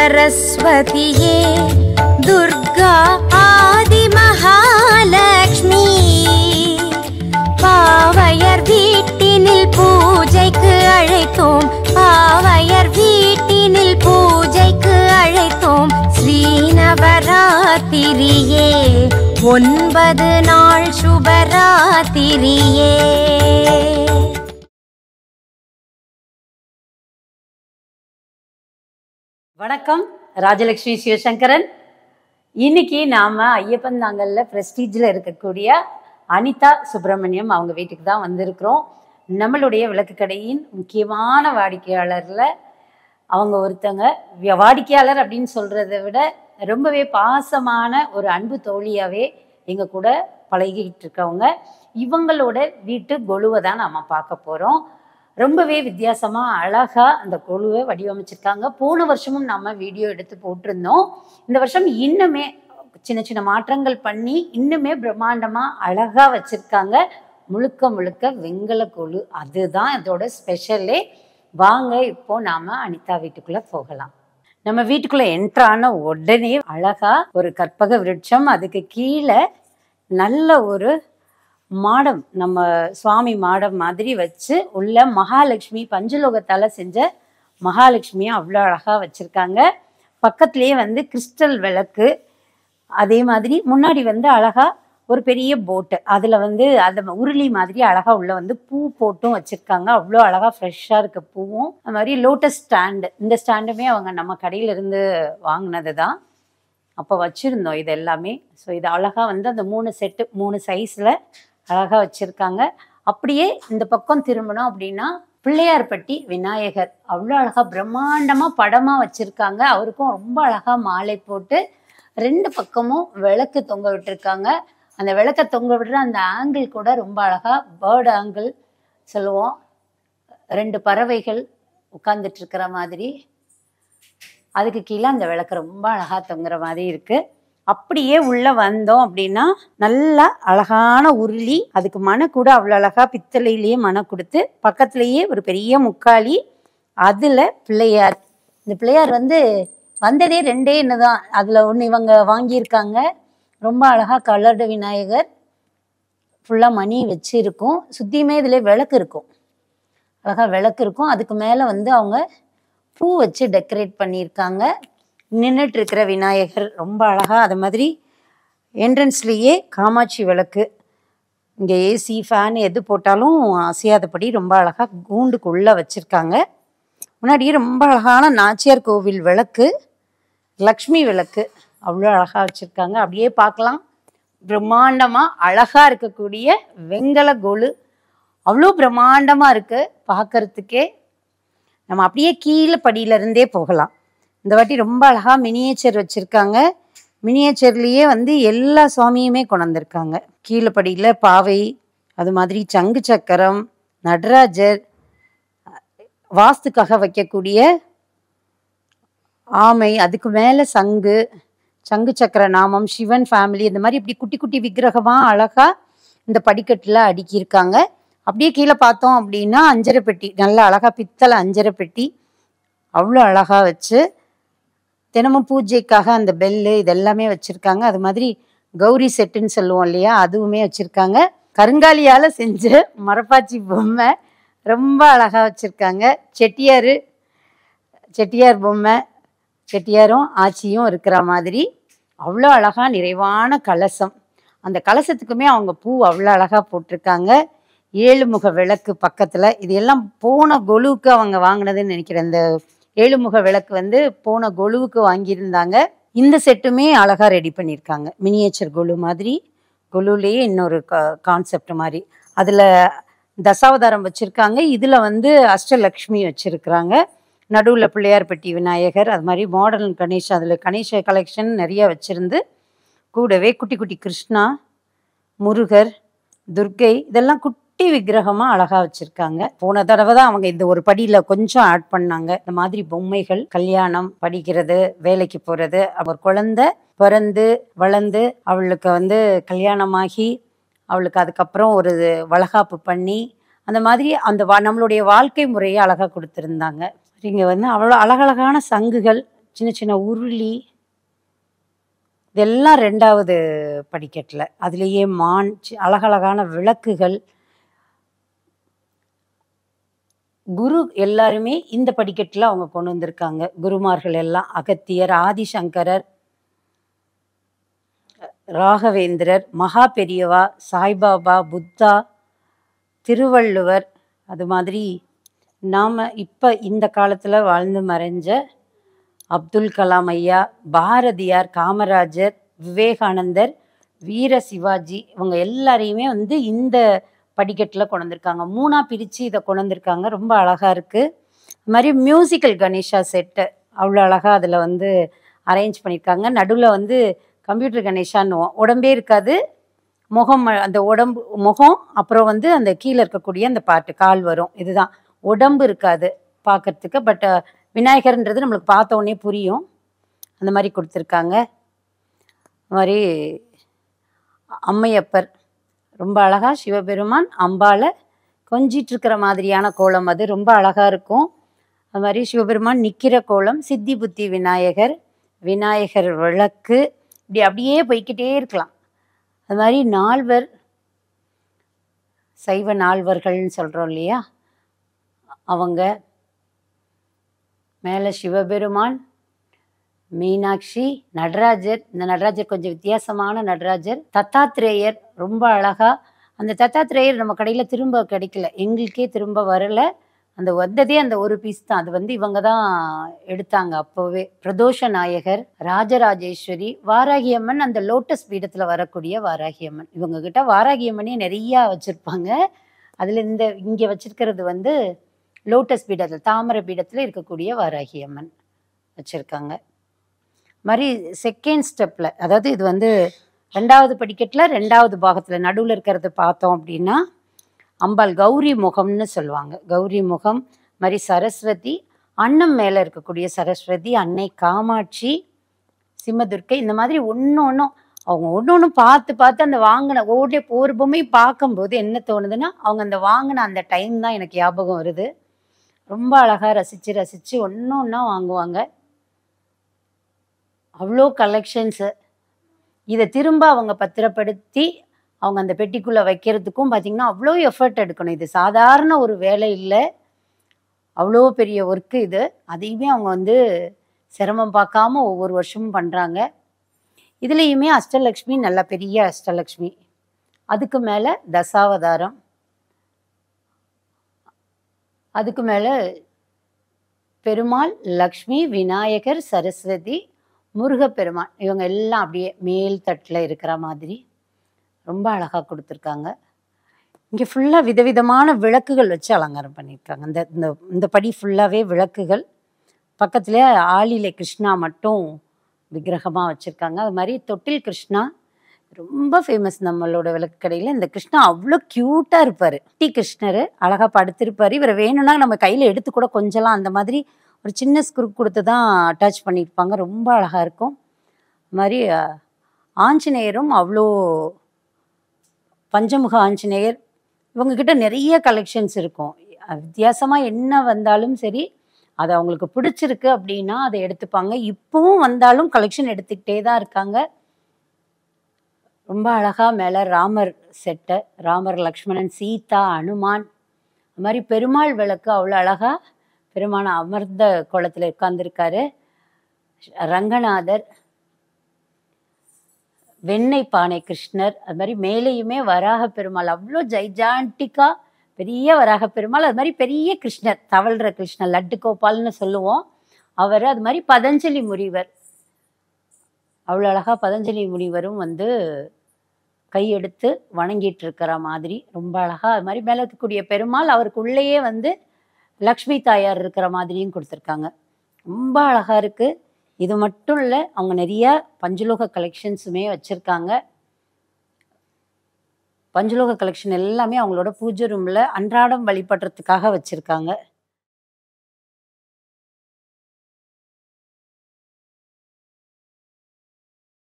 சரஸ்வதியே துர்கா ஆதிமகாலக்ஷ்மி பாவையர் வீட்டினில் பூஜைக்கு அழைத்தோம் பாவையர் வீட்டினில் பூஜைக்கு அழைத்தோம் ஸ்ரீநவராத்திரியே ஒன்பது நாள் சுபராத்திரியே வணக்கம் ராஜலக்ஷ்மி சிவசங்கரன் இன்னைக்கு நாம ஐயப்பன் தாங்கல்ல பிரஸ்டீஜில் இருக்கக்கூடிய அனிதா சுப்பிரமணியம் அவங்க வீட்டுக்கு தான் வந்திருக்கிறோம் நம்மளுடைய விளக்கு கடையின் முக்கியமான வாடிக்கையாளர்ல அவங்க ஒருத்தங்க விய- வாடிக்கையாளர் அப்படின்னு சொல்றதை விட ரொம்பவே பாசமான ஒரு அன்பு தோழியாவே எங்க கூட பழகிட்டு இருக்கவங்க இவங்களோட வீட்டு கொலுவை தான் நாம பார்க்க போறோம் ரொம்பவே வித்தியாசமா அழகா அந்த கொலுவை வடிவமைச்சிருக்காங்க போன வருஷமும் நம்ம வீடியோ எடுத்து போட்டிருந்தோம் இந்த வருஷம் இன்னுமே சின்ன சின்ன மாற்றங்கள் பண்ணி இன்னுமே பிரம்மாண்டமா அழகா வச்சிருக்காங்க முழுக்க முழுக்க வெங்கல கொலு அதுதான் இதோட ஸ்பெஷலே வாங்க இப்போ நாம அனிதா வீட்டுக்குள்ள போகலாம் நம்ம வீட்டுக்குள்ள என்ட்ரான உடனே அழகா ஒரு கற்பக விருட்சம் அதுக்கு கீழே நல்ல ஒரு மாடம் நம்ம சுவாமி மாடம் மாதிரி வச்சு உள்ள மகாலட்சுமி பஞ்சலோகத்தால செஞ்ச மகாலட்சுமியை அவ்வளோ அழகா வச்சிருக்காங்க பக்கத்துலேயே வந்து கிறிஸ்டல் விளக்கு அதே மாதிரி முன்னாடி வந்து அழகா ஒரு பெரிய போட்டு அதுல வந்து அந்த உருளி மாதிரி அழகா உள்ள வந்து பூ போட்டும் வச்சிருக்காங்க அவ்வளோ அழகா ஃப்ரெஷ்ஷா இருக்க பூவும் அது மாதிரி லோட்டஸ் ஸ்டாண்டு இந்த ஸ்டாண்டுமே அவங்க நம்ம கடையில இருந்து வாங்கினது தான் அப்போ வச்சுருந்தோம் இது எல்லாமே ஸோ இது அழகாக வந்து அந்த மூணு செட்டு மூணு சைஸில் அழகாக வச்சுருக்காங்க அப்படியே இந்த பக்கம் திரும்பணும் அப்படின்னா பிள்ளையார்பட்டி விநாயகர் அவ்வளோ அழகாக பிரம்மாண்டமாக படமாக வச்சுருக்காங்க அவருக்கும் ரொம்ப அழகாக மாலை போட்டு ரெண்டு பக்கமும் விளக்கு தொங்க விட்டுருக்காங்க அந்த விளக்க தொங்க விடுற அந்த ஆங்கிள் கூட ரொம்ப அழகாக பேர்டு ஆங்கிள் சொல்லுவோம் ரெண்டு பறவைகள் உட்கார்ந்துட்டு இருக்கிற மாதிரி அதுக்கு கீழே அந்த விளக்கு ரொம்ப அழகா தொங்குற மாதிரி இருக்கு அப்படியே உள்ள வந்தோம் அப்படின்னா நல்லா அழகான உருளி அதுக்கு மனை கூட அவ்வளோ அழகா பித்தளையிலேயே மனை கொடுத்து பக்கத்துலேயே ஒரு பெரிய முக்காலி அதுல பிள்ளையார் இந்த பிள்ளையார் வந்து வந்ததே ரெண்டே தான் அதுல ஒன்று இவங்க வாங்கியிருக்காங்க ரொம்ப அழகா கலர்டு விநாயகர் ஃபுல்லாக மணி வச்சு இருக்கும் சுத்தியுமே இதில் விளக்கு இருக்கும் அழகா விளக்கு இருக்கும் அதுக்கு மேலே வந்து அவங்க பூ வச்சு டெக்கரேட் பண்ணியிருக்காங்க நின்றுட்டு இருக்கிற விநாயகர் ரொம்ப அழகா அது மாதிரி என்ட்ரன்ஸ்லேயே காமாட்சி விளக்கு இங்கே ஏசி ஃபேன் எது போட்டாலும் அசையாதபடி ரொம்ப அழகா கூண்டுக்குள்ளே வச்சுருக்காங்க முன்னாடியே ரொம்ப அழகான நாச்சியார் கோவில் விளக்கு லக்ஷ்மி விளக்கு அவ்வளோ அழகா வச்சுருக்காங்க அப்படியே பார்க்கலாம் பிரம்மாண்டமா அழகா இருக்கக்கூடிய வெங்கல கொலு அவ்வளோ பிரம்மாண்டமா இருக்கு பார்க்கறதுக்கே நம்ம அப்படியே கீழே படியில இருந்தே போகலாம் இந்த வாட்டி ரொம்ப அழகா மினியேச்சர் வச்சிருக்காங்க மினியேச்சர்லயே வந்து எல்லா சுவாமியுமே கொண்டு வந்திருக்காங்க கீழே படியில பாவை அது மாதிரி சங்கு சக்கரம் நடராஜர் வாஸ்துக்காக வைக்கக்கூடிய ஆமை அதுக்கு மேல சங்கு சங்கு சக்கர நாமம் சிவன் ஃபேமிலி இந்த மாதிரி இப்படி குட்டி குட்டி விக்கிரகமா அழகா இந்த படிக்கட்டுல அடுக்கியிருக்காங்க அப்படியே கீழே பார்த்தோம் அப்படின்னா அஞ்சரை பெட்டி நல்ல அழகா பித்தளை அஞ்சரை பெட்டி அவ்வளோ அழகா வச்சு தினமும் பூஜைக்காக அந்த பெல்லு இதெல்லாமே வச்சிருக்காங்க அது மாதிரி கௌரி செட்டுன்னு சொல்லுவோம் இல்லையா அதுவுமே வச்சிருக்காங்க கருங்காலியால செஞ்ச மரப்பாச்சி பொம்மை ரொம்ப அழகா வச்சிருக்காங்க செட்டியாரு செட்டியார் பொம்மை செட்டியாரும் ஆச்சியும் இருக்கிற மாதிரி அவ்வளோ அழகா நிறைவான கலசம் அந்த கலசத்துக்குமே அவங்க பூ அவ்வளோ அழகா போட்டிருக்காங்க ஏழு முக விளக்கு பக்கத்துல இது எல்லாம் போன கொலுவுக்கு அவங்க வாங்கினதுன்னு நினைக்கிறேன் இந்த ஏழு முக விளக்கு வந்து போன கொலுவுக்கு வாங்கியிருந்தாங்க இந்த செட்டுமே அழகா ரெடி பண்ணியிருக்காங்க மினியேச்சர் கொலு மாதிரி கொலுலேயே இன்னொரு கான்செப்ட் மாதிரி அதுல தசாவதாரம் வச்சிருக்காங்க இதுல வந்து அஷ்டலக்ஷ்மி வச்சிருக்கிறாங்க நடுவுல பிள்ளையார்பட்டி விநாயகர் அது மாதிரி மாடர்ன் கணேஷ் அதுல கணேஷ கலெக்ஷன் நிறைய வச்சிருந்து கூடவே குட்டி குட்டி கிருஷ்ணா முருகர் துர்க்கை இதெல்லாம் குட்டி விக்கிரகமா அழகா வச்சிருக்காங்க போன தடவை தான் அவங்க இந்த ஒரு படியில கொஞ்சம் ஆட் பண்ணாங்க இந்த மாதிரி பொம்மைகள் கல்யாணம் படிக்கிறது வேலைக்கு போறது ஒரு குழந்தை பிறந்து வளர்ந்து அவளுக்கு வந்து கல்யாணமாகி அவளுக்கு அதுக்கப்புறம் ஒரு வளகாப்பு பண்ணி அந்த மாதிரி அந்த வா- நம்மளுடைய வாழ்க்கை முறையை அழகா கொடுத்துருந்தாங்க இங்க வந்து அவ்வளோ அழகழகான சங்குகள் சின்ன சின்ன உருளி இதெல்லாம் ரெண்டாவது படிக்கட்டில் அதுலேயே மான் சி- அழகழகான விளக்குகள் குரு எல்லாருமே இந்த படிக்கட்டில் அவங்க கொண்டு வந்திருக்காங்க குருமார்கள் எல்லாம் அகத்தியர் ஆதிசங்கரர் ராகவேந்திரர் மகா பெரியவா சாய்பாபா புத்தா திருவள்ளுவர் அது மாதிரி நாம் இப்போ இந்த காலத்தில் வாழ்ந்து மறைஞ்ச அப்துல் கலாம் ஐயா பாரதியார் காமராஜர் விவேகானந்தர் வீர சிவாஜி இவங்க எல்லாரையுமே வந்து இந்த படிக்கட்டில் கொண்டு வந்திருக்காங்க மூணாக பிரித்து இதை கொண்டு வந்திருக்காங்க ரொம்ப அழகாக இருக்குது அது மாதிரி மியூசிக்கல் கணேஷா செட்டு அவ்வளோ அழகாக அதில் வந்து அரேஞ்ச் பண்ணியிருக்காங்க நடுவில் வந்து கம்ப்யூட்டர் கணேஷான்னுவோம் உடம்பே இருக்காது முகம் ம- அந்த உடம்பு முகம் அப்புறம் வந்து அந்த கீழே இருக்கக்கூடிய அந்த பாட்டு கால் வரும் இதுதான் உடம்பு இருக்காது பார்க்கறதுக்கு பட் விநாயகர்ன்றது நம்மளுக்கு பார்த்த உடனே புரியும் அந்த மாதிரி கொடுத்துருக்காங்க அது மாதிரி அம்மையப்பர் ரொம்ப அழகா சிவபெருமான் அம்பாளை கொஞ்சிட்டு இருக்கிற மாதிரியான கோலம் அது ரொம்ப அழகா இருக்கும் அது மாதிரி சிவபெருமான் நிற்கிற கோலம் சித்தி புத்தி விநாயகர் விநாயகர் விளக்கு இப்படி அப்படியே போய்க்கிட்டே இருக்கலாம் அது மாதிரி நால்வர் சைவ நால்வர்கள்னு சொல்கிறோம் இல்லையா அவங்க மேலே சிவபெருமான் மீனாட்சி நடராஜர் இந்த நடராஜர் கொஞ்சம் வித்தியாசமான நடராஜர் தத்தாத்ரேயர் ரொம்ப அழகா அந்த தத்தாத்ரேயர் நம்ம கடையில் திரும்ப கிடைக்கல எங்களுக்கே திரும்ப வரல அந்த வந்ததே அந்த ஒரு பீஸ் தான் அது வந்து இவங்க தான் எடுத்தாங்க அப்போவே பிரதோஷ நாயகர் ராஜராஜேஸ்வரி வாராகி அம்மன் அந்த லோட்டஸ் பீடத்தில் வரக்கூடிய வாராகி அம்மன் இவங்க கிட்ட வாராகி அம்மனே நிறையா வச்சுருப்பாங்க அதில் இந்த இங்கே வச்சிருக்கிறது வந்து லோட்டஸ் பீடத்தில் தாமரை பீடத்தில் இருக்கக்கூடிய வாராகி அம்மன் வச்சுருக்காங்க மாதிரி செகண்ட் ஸ்டெப்பில் அதாவது இது வந்து ரெண்டாவது படிக்கட்டில் ரெண்டாவது பாகத்தில் நடுவில் இருக்கிறது பார்த்தோம் அப்படின்னா அம்பாள் கௌரி முகம்னு சொல்லுவாங்க கௌரி முகம் மாதிரி சரஸ்வதி அன்னம் மேலே இருக்கக்கூடிய சரஸ்வதி அன்னை காமாட்சி சிம்மதுர்க்கை இந்த மாதிரி ஒன்று ஒன்றும் அவங்க ஒன்று ஒன்று பார்த்து பார்த்து அந்த வாங்கின ஒவ்வொரு ஒவ்வொரு பொம்மையும் பார்க்கும்போது என்ன தோணுதுன்னா அவங்க அந்த வாங்கின அந்த டைம் தான் எனக்கு ஞாபகம் வருது ரொம்ப அழகாக ரசித்து ரசித்து ஒன்று ஒன்றா வாங்குவாங்க அவ்வளோ கலெக்ஷன்ஸு இதை திரும்ப அவங்க பத்திரப்படுத்தி அவங்க அந்த பெட்டிக்குள்ளே வைக்கிறதுக்கும் பார்த்திங்கன்னா அவ்வளோ எஃபர்ட் எடுக்கணும் இது சாதாரண ஒரு வேலை இல்லை அவ்வளோ பெரிய ஒர்க்கு இது அதையுமே அவங்க வந்து சிரமம் பார்க்காம ஒவ்வொரு வருஷமும் பண்ணுறாங்க இதுலேயுமே அஷ்டலக்ஷ்மி நல்ல பெரிய அஷ்டலக்ஷ்மி அதுக்கு மேலே தசாவதாரம் அதுக்கு மேலே பெருமாள் லக்ஷ்மி விநாயகர் சரஸ்வதி முருகப்பெருமான் இவங்க எல்லாம் அப்படியே மேல் தட்டில் இருக்கிற மாதிரி ரொம்ப அழகாக கொடுத்துருக்காங்க இங்கே ஃபுல்லாக விதவிதமான விளக்குகள் வச்சு அலங்காரம் பண்ணியிருக்காங்க இந்த இந்த இந்த படி ஃபுல்லாகவே விளக்குகள் பக்கத்துலேயே ஆளிலை கிருஷ்ணா மட்டும் விக்கிரகமாக வச்சுருக்காங்க அது மாதிரி தொட்டில் கிருஷ்ணா ரொம்ப ஃபேமஸ் நம்மளோட விளக்கு கடையில் இந்த கிருஷ்ணா அவ்வளோ க்யூட்டாக இருப்பார் டி கிருஷ்ணர் அழகாக படுத்திருப்பார் இவரை வேணும்னா நம்ம கையில் எடுத்து கூட கொஞ்சலாம் அந்த மாதிரி ஒரு சின்ன ஸ்க்ரூ கொடுத்து தான் அட்டாச் பண்ணியிருப்பாங்க ரொம்ப அழகாக இருக்கும் அது மாதிரி அஹ், ஆஞ்சநேயரும் அவ்வளோ பஞ்சமுக ஆஞ்சநேயர் இவங்கக்கிட்ட நிறைய கலெக்ஷன்ஸ் இருக்கும் வித்தியாசமாக என்ன வந்தாலும் சரி அது அவங்களுக்கு பிடிச்சிருக்கு அப்படின்னா அதை எடுத்துப்பாங்க இப்பவும் வந்தாலும் கலெக்ஷன் எடுத்துக்கிட்டே தான் இருக்காங்க ரொம்ப அழகாக மேலே ராமர் செட்டை ராமர் லக்ஷ்மணன் சீதா அனுமான் அது மாதிரி பெருமாள் விளக்கு அவ்வளோ அழகாக பெருமான் அமர்ந்த குளத்தில் உட்கார்ந்திருக்காரு ரங்கநாதர் வெண்ணெய் பானை கிருஷ்ணர் அது மாதிரி மேலேயுமே வராக பெருமாள் அவ்வளோ ஜைஜாண்டிக்காக பெரிய வராக பெருமாள் அது மாதிரி பெரிய கிருஷ்ணர் தவழ்கிற கிருஷ்ணர் லட்டு கோபால்னு சொல்லுவோம் அவர் அது மாதிரி பதஞ்சலி முனிவர் அவ்வளோ அழகாக பதஞ்சலி முனிவரும் வந்து கையெடுத்து வணங்கிட்டு இருக்கிற மாதிரி ரொம்ப அழகாக அது மாதிரி மேலே இருக்கக்கூடிய பெருமாள் அவருக்கு உள்ளேயே வந்து லக்ஷ்மி தாயார் இருக்கிற மாதிரியும் கொடுத்துருக்காங்க ரொம்ப அழகாக இருக்குது இது மட்டும் இல்லை அவங்க நிறைய பஞ்சலோக கலெக்ஷன்ஸுமே வச்சுருக்காங்க பஞ்சலோக கலெக்ஷன் எல்லாமே அவங்களோட பூஜை ரூமில் அன்றாடம் வழிபடுறதுக்காக வச்சுருக்காங்க